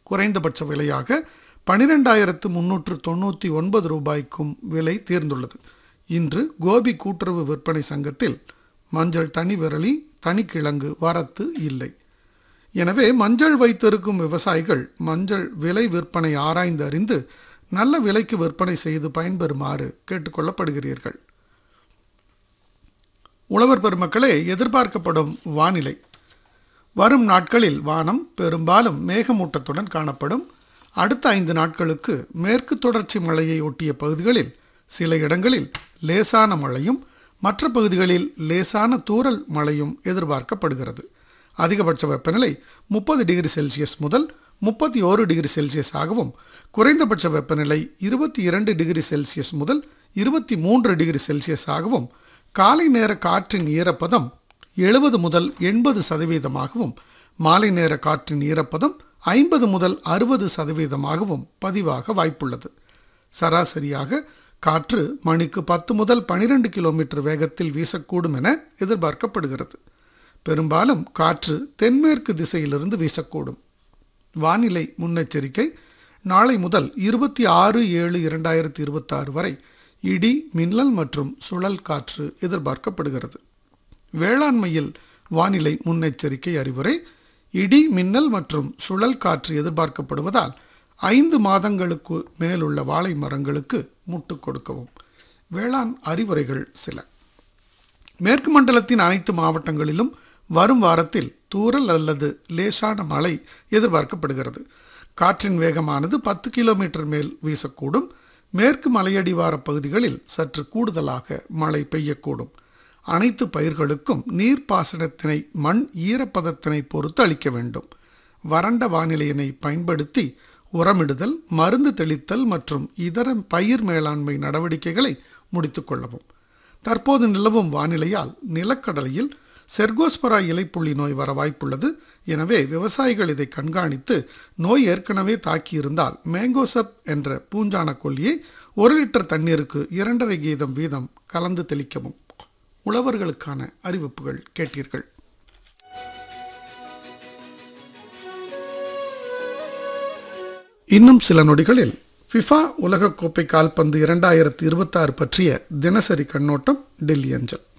குறைந்தபட்ச விலையாக பனிரெண்டாயிரத்து முன்னூற்று தொண்ணூற்றி ஒன்பது ரூபாய்க்கும் விலை தேர்ந்துள்ளது இன்று கோபி கூட்டுறவு விற்பனை சங்கத்தில் மஞ்சள் தனி விரலி தனிக்கிழங்கு வரத்து இல்லை எனவே மஞ்சள் வைத்திருக்கும் விவசாயிகள் மஞ்சள் விலை விற்பனை ஆராய்ந்து அறிந்து நல்ல விலைக்கு விற்பனை செய்து பயன்பெறுமாறு கேட்டுக்கொள்ளப்படுகிறீர்கள் உழவர் பெருமக்களே எதிர்பார்க்கப்படும் வானிலை வரும் நாட்களில் வானம் பெரும்பாலும் மேகமூட்டத்துடன் காணப்படும் அடுத்த ஐந்து நாட்களுக்கு மேற்கு தொடர்ச்சி மலையை ஒட்டிய பகுதிகளில் சில இடங்களில் லேசான மழையும் மற்ற பகுதிகளில் லேசான தூறல் மழையும் எதிர்பார்க்கப்படுகிறது அதிகபட்ச வெப்பநிலை முப்பது டிகிரி செல்சியஸ் முதல் முப்பத்தி ஓரு டிகிரி செல்சியஸ் ஆகவும் குறைந்தபட்ச வெப்பநிலை இருபத்தி இரண்டு டிகிரி செல்சியஸ் முதல் இருபத்தி மூன்று டிகிரி செல்சியஸ் ஆகவும் காலை நேர காற்றின் ஈரப்பதம் எழுபது முதல் எண்பது சதவீதமாகவும் மாலை நேர காற்றின் ஈரப்பதம் ஐம்பது முதல் அறுபது சதவீதமாகவும் பதிவாக வாய்ப்புள்ளது சராசரியாக காற்று மணிக்கு பத்து முதல் பனிரெண்டு கிலோமீட்டர் வேகத்தில் வீசக்கூடும் என எதிர்பார்க்கப்படுகிறது பெரும்பாலும் காற்று தென்மேற்கு திசையிலிருந்து வீசக்கூடும் வானிலை முன்னெச்சரிக்கை நாளை முதல் இருபத்தி ஆறு ஏழு இரண்டாயிரத்தி இருபத்தாறு வரை இடி மின்னல் மற்றும் சுழல் காற்று எதிர்பார்க்கப்படுகிறது வேளாண்மையில் வானிலை முன்னெச்சரிக்கை அறிவுரை இடி மின்னல் மற்றும் சுழல் காற்று எதிர்பார்க்கப்படுவதால் ஐந்து மாதங்களுக்கு மேலுள்ள வாழை மரங்களுக்கு முட்டு கொடுக்கவும் வேளாண் அறிவுரைகள் சில மேற்கு மண்டலத்தின் அனைத்து மாவட்டங்களிலும் வரும் வாரத்தில் தூறல் அல்லது லேசான மழை எதிர்பார்க்கப்படுகிறது காற்றின் வேகமானது பத்து கிலோமீட்டர் மேல் வீசக்கூடும் மேற்கு மலையடிவார பகுதிகளில் சற்று கூடுதலாக மழை பெய்யக்கூடும் அனைத்து பயிர்களுக்கும் நீர்ப்பாசனத்தினை மண் ஈரப்பதத்தினை பொறுத்து அளிக்க வேண்டும் வறண்ட வானிலையினை பயன்படுத்தி உரமிடுதல் மருந்து தெளித்தல் மற்றும் இதர பயிர் மேலாண்மை நடவடிக்கைகளை முடித்துக்கொள்ளவும் தற்போது நிலவும் வானிலையால் நிலக்கடலையில் செர்கோஸ்பரா இலைப்புள்ளி நோய் வர வாய்ப்புள்ளது எனவே விவசாயிகள் இதை கண்காணித்து நோய் ஏற்கனவே தாக்கியிருந்தால் மேங்கோசப் என்ற பூஞ்சான கொல்லியை ஒரு லிட்டர் தண்ணீருக்கு இரண்டரை கீதம் வீதம் கலந்து தெளிக்கவும் உழவர்களுக்கான அறிவிப்புகள் கேட்டீர்கள் இன்னும் சில நொடிகளில் ஃபிஃபா உலகக்கோப்பை கால்பந்து இரண்டாயிரத்தி இருபத்தாறு பற்றிய தினசரி கண்ணோட்டம் டெல்லி அஞ்சல்